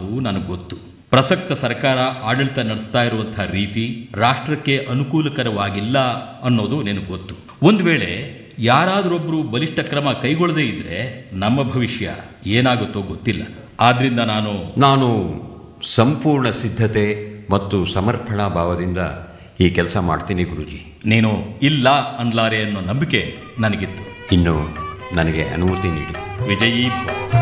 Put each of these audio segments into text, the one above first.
ಅನ್ನೋದು ನನಗೆ ಗೊತ್ತು ಪ್ರಸಕ್ತ ಸರ್ಕಾರ ಆಡಳಿತ ನಡೆಸ್ತಾ ಇರುವಂತಹ ರೀತಿ ರಾಷ್ಟ್ರಕ್ಕೆ ಅನುಕೂಲಕರವಾಗಿಲ್ಲ ಅನ್ನೋದು ನಿನಗೆ ಗೊತ್ತು ಒಂದು ವೇಳೆ ಯಾರಾದರೊಬ್ಬರು ಬಲಿಷ್ಠ ಕ್ರಮ ಕೈಗೊಳ್ಳದೇ ಇದ್ರೆ ನಮ್ಮ ಭವಿಷ್ಯ ಏನಾಗುತ್ತೋ ಗೊತ್ತಿಲ್ಲ ಆದ್ರಿಂದ ನಾನು ನಾನು ಸಂಪೂರ್ಣ ಸಿದ್ಧತೆ ಮತ್ತು ಸಮರ್ಪಣಾ ಭಾವದಿಂದ ಈ ಕೆಲಸ ಮಾಡ್ತೀನಿ ಗುರುಜಿ ನೀನು ಇಲ್ಲ ಅನ್ಲಾರೆ ಅನ್ನೋ ನಂಬಿಕೆ ನನಗಿತ್ತು ಇನ್ನು ನನಗೆ ಅನುಮತಿ ನೀಡಿ ವಿಜಯೀ ಭವ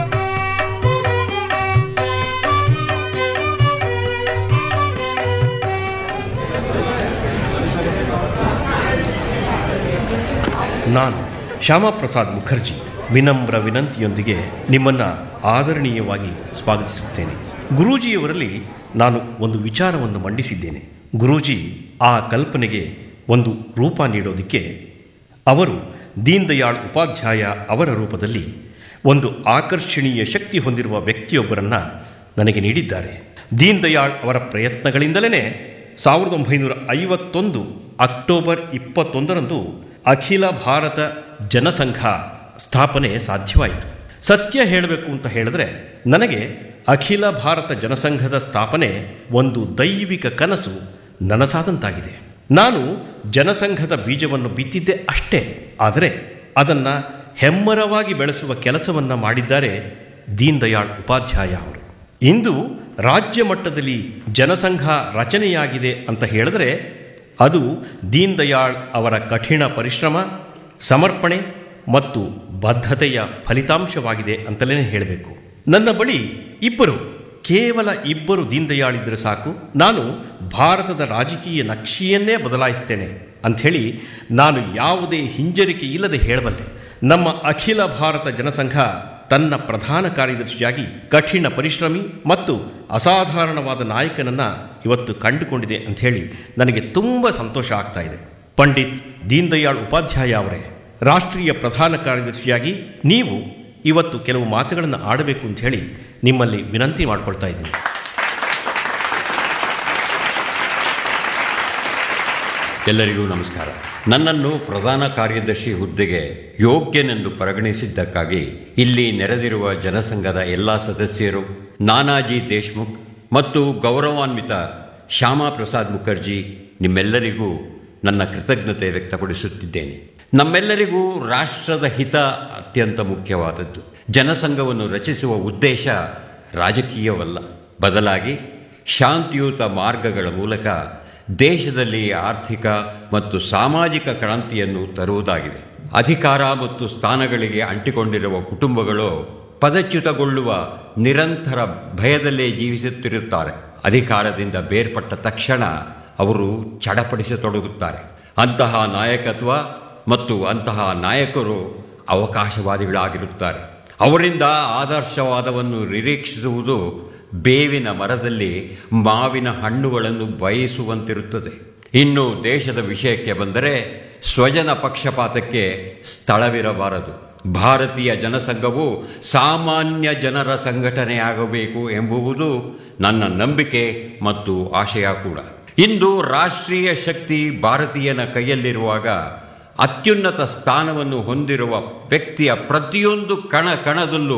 ನಾನು ಶ್ಯಾಮಪ್ರಸಾದ್ ಮುಖರ್ಜಿ ವಿನಮ್ರ ವಿನಂತಿಯೊಂದಿಗೆ ನಿಮ್ಮನ್ನು ಆದರಣೀಯವಾಗಿ ಸ್ವಾಗತಿಸುತ್ತೇನೆ ಗುರೂಜಿಯವರಲ್ಲಿ ನಾನು ಒಂದು ವಿಚಾರವನ್ನು ಮಂಡಿಸಿದ್ದೇನೆ ಗುರೂಜಿ ಆ ಕಲ್ಪನೆಗೆ ಒಂದು ರೂಪ ನೀಡೋದಕ್ಕೆ ಅವರು ದೀನ್ ದಯಾಳ್ ಉಪಾಧ್ಯಾಯ ಅವರ ರೂಪದಲ್ಲಿ ಒಂದು ಆಕರ್ಷಣೀಯ ಶಕ್ತಿ ಹೊಂದಿರುವ ವ್ಯಕ್ತಿಯೊಬ್ಬರನ್ನು ನನಗೆ ನೀಡಿದ್ದಾರೆ ದೀನ್ ದಯಾಳ್ ಅವರ ಪ್ರಯತ್ನಗಳಿಂದಲೇ ಸಾವಿರದ ಒಂಬೈನೂರ ಐವತ್ತೊಂದು ಅಕ್ಟೋಬರ್ ಇಪ್ಪತ್ತೊಂದರಂದು ಅಖಿಲ ಭಾರತ ಜನಸಂಘ ಸ್ಥಾಪನೆ ಸಾಧ್ಯವಾಯಿತು ಸತ್ಯ ಹೇಳಬೇಕು ಅಂತ ಹೇಳಿದ್ರೆ ನನಗೆ ಅಖಿಲ ಭಾರತ ಜನಸಂಘದ ಸ್ಥಾಪನೆ ಒಂದು ದೈವಿಕ ಕನಸು ನನಸಾದಂತಾಗಿದೆ ನಾನು ಜನಸಂಘದ ಬೀಜವನ್ನು ಬಿತ್ತಿದ್ದೆ ಅಷ್ಟೇ ಆದರೆ ಅದನ್ನು ಹೆಮ್ಮರವಾಗಿ ಬೆಳೆಸುವ ಕೆಲಸವನ್ನು ಮಾಡಿದ್ದಾರೆ ದೀನ್ ದಯಾಳ್ ಉಪಾಧ್ಯಾಯ ಅವರು ಇಂದು ರಾಜ್ಯ ಮಟ್ಟದಲ್ಲಿ ಜನಸಂಘ ರಚನೆಯಾಗಿದೆ ಅಂತ ಹೇಳಿದ್ರೆ ಅದು ದೀನ್ ದಯಾಳ್ ಅವರ ಕಠಿಣ ಪರಿಶ್ರಮ ಸಮರ್ಪಣೆ ಮತ್ತು ಬದ್ಧತೆಯ ಫಲಿತಾಂಶವಾಗಿದೆ ಅಂತಲೇ ಹೇಳಬೇಕು ನನ್ನ ಬಳಿ ಇಬ್ಬರು ಕೇವಲ ಇಬ್ಬರು ದೀನ್ ದಯಾಳ್ ಇದ್ದರೆ ಸಾಕು ನಾನು ಭಾರತದ ರಾಜಕೀಯ ನಕ್ಷೆಯನ್ನೇ ಬದಲಾಯಿಸ್ತೇನೆ ಅಂಥೇಳಿ ನಾನು ಯಾವುದೇ ಹಿಂಜರಿಕೆ ಇಲ್ಲದೆ ಹೇಳಬಲ್ಲೆ ನಮ್ಮ ಅಖಿಲ ಭಾರತ ಜನಸಂಘ ತನ್ನ ಪ್ರಧಾನ ಕಾರ್ಯದರ್ಶಿಯಾಗಿ ಕಠಿಣ ಪರಿಶ್ರಮಿ ಮತ್ತು ಅಸಾಧಾರಣವಾದ ನಾಯಕನನ್ನ ಇವತ್ತು ಕಂಡುಕೊಂಡಿದೆ ಅಂತ ಹೇಳಿ ನನಗೆ ತುಂಬ ಸಂತೋಷ ಆಗ್ತಾ ಇದೆ ಪಂಡಿತ್ ದೀನ್ ದಯಾಳ್ ಉಪಾಧ್ಯಾಯ ಅವರೇ ರಾಷ್ಟ್ರೀಯ ಪ್ರಧಾನ ಕಾರ್ಯದರ್ಶಿಯಾಗಿ ನೀವು ಇವತ್ತು ಕೆಲವು ಮಾತುಗಳನ್ನು ಆಡಬೇಕು ಅಂತ ಹೇಳಿ ನಿಮ್ಮಲ್ಲಿ ವಿನಂತಿ ಮಾಡ್ಕೊಳ್ತಾ ಇದ್ದೀನಿ ಎಲ್ಲರಿಗೂ ನಮಸ್ಕಾರ ನನ್ನನ್ನು ಪ್ರಧಾನ ಕಾರ್ಯದರ್ಶಿ ಹುದ್ದೆಗೆ ಯೋಗ್ಯನೆಂದು ಪರಿಗಣಿಸಿದ್ದಕ್ಕಾಗಿ ಇಲ್ಲಿ ನೆರೆದಿರುವ ಜನಸಂಘದ ಎಲ್ಲ ಸದಸ್ಯರು ನಾನಾಜಿ ದೇಶ್ಮುಖ್ ಮತ್ತು ಗೌರವಾನ್ವಿತ ಶ್ಯಾಮಾ ಪ್ರಸಾದ್ ಮುಖರ್ಜಿ ನಿಮ್ಮೆಲ್ಲರಿಗೂ ನನ್ನ ಕೃತಜ್ಞತೆ ವ್ಯಕ್ತಪಡಿಸುತ್ತಿದ್ದೇನೆ ನಮ್ಮೆಲ್ಲರಿಗೂ ರಾಷ್ಟ್ರದ ಹಿತ ಅತ್ಯಂತ ಮುಖ್ಯವಾದದ್ದು ಜನಸಂಘವನ್ನು ರಚಿಸುವ ಉದ್ದೇಶ ರಾಜಕೀಯವಲ್ಲ ಬದಲಾಗಿ ಶಾಂತಿಯುತ ಮಾರ್ಗಗಳ ಮೂಲಕ ದೇಶದಲ್ಲಿ ಆರ್ಥಿಕ ಮತ್ತು ಸಾಮಾಜಿಕ ಕ್ರಾಂತಿಯನ್ನು ತರುವುದಾಗಿದೆ ಅಧಿಕಾರ ಮತ್ತು ಸ್ಥಾನಗಳಿಗೆ ಅಂಟಿಕೊಂಡಿರುವ ಕುಟುಂಬಗಳು ಪದಚ್ಯುತಗೊಳ್ಳುವ ನಿರಂತರ ಭಯದಲ್ಲೇ ಜೀವಿಸುತ್ತಿರುತ್ತಾರೆ ಅಧಿಕಾರದಿಂದ ಬೇರ್ಪಟ್ಟ ತಕ್ಷಣ ಅವರು ಚಡಪಡಿಸತೊಡಗುತ್ತಾರೆ ಅಂತಹ ನಾಯಕತ್ವ ಮತ್ತು ಅಂತಹ ನಾಯಕರು ಅವಕಾಶವಾದಿಗಳಾಗಿರುತ್ತಾರೆ ಅವರಿಂದ ಆದರ್ಶವಾದವನ್ನು ನಿರೀಕ್ಷಿಸುವುದು ಬೇವಿನ ಮರದಲ್ಲಿ ಮಾವಿನ ಹಣ್ಣುಗಳನ್ನು ಬಯಸುವಂತಿರುತ್ತದೆ ಇನ್ನು ದೇಶದ ವಿಷಯಕ್ಕೆ ಬಂದರೆ ಸ್ವಜನ ಪಕ್ಷಪಾತಕ್ಕೆ ಸ್ಥಳವಿರಬಾರದು ಭಾರತೀಯ ಜನಸಂಘವು ಸಾಮಾನ್ಯ ಜನರ ಸಂಘಟನೆಯಾಗಬೇಕು ಎಂಬುವುದು ನನ್ನ ನಂಬಿಕೆ ಮತ್ತು ಆಶಯ ಕೂಡ ಇಂದು ರಾಷ್ಟ್ರೀಯ ಶಕ್ತಿ ಭಾರತೀಯನ ಕೈಯಲ್ಲಿರುವಾಗ ಅತ್ಯುನ್ನತ ಸ್ಥಾನವನ್ನು ಹೊಂದಿರುವ ವ್ಯಕ್ತಿಯ ಪ್ರತಿಯೊಂದು ಕಣ ಕಣದಲ್ಲೂ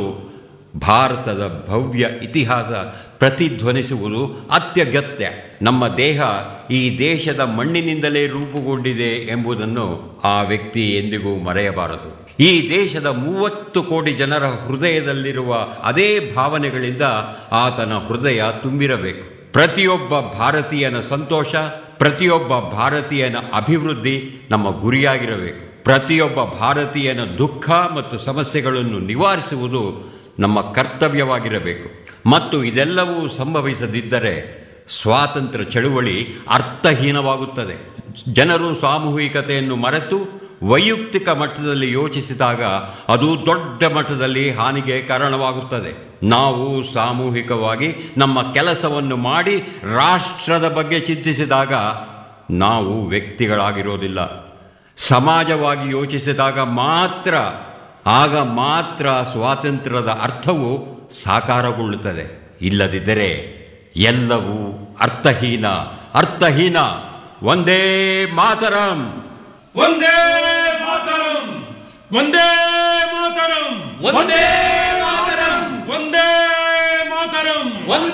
ಭಾರತದ ಭವ್ಯ ಇತಿಹಾಸ ಪ್ರತಿಧ್ವನಿಸುವುದು ಅತ್ಯಗತ್ಯ ನಮ್ಮ ದೇಹ ಈ ದೇಶದ ಮಣ್ಣಿನಿಂದಲೇ ರೂಪುಗೊಂಡಿದೆ ಎಂಬುದನ್ನು ಆ ವ್ಯಕ್ತಿ ಎಂದಿಗೂ ಮರೆಯಬಾರದು ಈ ದೇಶದ ಮೂವತ್ತು ಕೋಟಿ ಜನರ ಹೃದಯದಲ್ಲಿರುವ ಅದೇ ಭಾವನೆಗಳಿಂದ ಆತನ ಹೃದಯ ತುಂಬಿರಬೇಕು ಪ್ರತಿಯೊಬ್ಬ ಭಾರತೀಯನ ಸಂತೋಷ ಪ್ರತಿಯೊಬ್ಬ ಭಾರತೀಯನ ಅಭಿವೃದ್ಧಿ ನಮ್ಮ ಗುರಿಯಾಗಿರಬೇಕು ಪ್ರತಿಯೊಬ್ಬ ಭಾರತೀಯನ ದುಃಖ ಮತ್ತು ಸಮಸ್ಯೆಗಳನ್ನು ನಿವಾರಿಸುವುದು ನಮ್ಮ ಕರ್ತವ್ಯವಾಗಿರಬೇಕು ಮತ್ತು ಇದೆಲ್ಲವೂ ಸಂಭವಿಸದಿದ್ದರೆ ಸ್ವಾತಂತ್ರ್ಯ ಚಳುವಳಿ ಅರ್ಥಹೀನವಾಗುತ್ತದೆ ಜನರು ಸಾಮೂಹಿಕತೆಯನ್ನು ಮರೆತು ವೈಯಕ್ತಿಕ ಮಟ್ಟದಲ್ಲಿ ಯೋಚಿಸಿದಾಗ ಅದು ದೊಡ್ಡ ಮಟ್ಟದಲ್ಲಿ ಹಾನಿಗೆ ಕಾರಣವಾಗುತ್ತದೆ ನಾವು ಸಾಮೂಹಿಕವಾಗಿ ನಮ್ಮ ಕೆಲಸವನ್ನು ಮಾಡಿ ರಾಷ್ಟ್ರದ ಬಗ್ಗೆ ಚಿಂತಿಸಿದಾಗ ನಾವು ವ್ಯಕ್ತಿಗಳಾಗಿರೋದಿಲ್ಲ ಸಮಾಜವಾಗಿ ಯೋಚಿಸಿದಾಗ ಮಾತ್ರ ಆಗ ಮಾತ್ರ ಸ್ವಾತಂತ್ರ್ಯದ ಅರ್ಥವು ಸಾಕಾರಗೊಳ್ಳುತ್ತದೆ ಇಲ್ಲದಿದ್ದರೆ ಎಲ್ಲವೂ ಅರ್ಥಹೀನ ಅರ್ಥಹೀನ ಒಂದೇ ಮಾತರಂ ಒಂದೇ ಮಾತರಂ ಒಂದೇ ಮಾತರಂ ಒಂದೇ ಒಂದೇ ಮಾತರಂ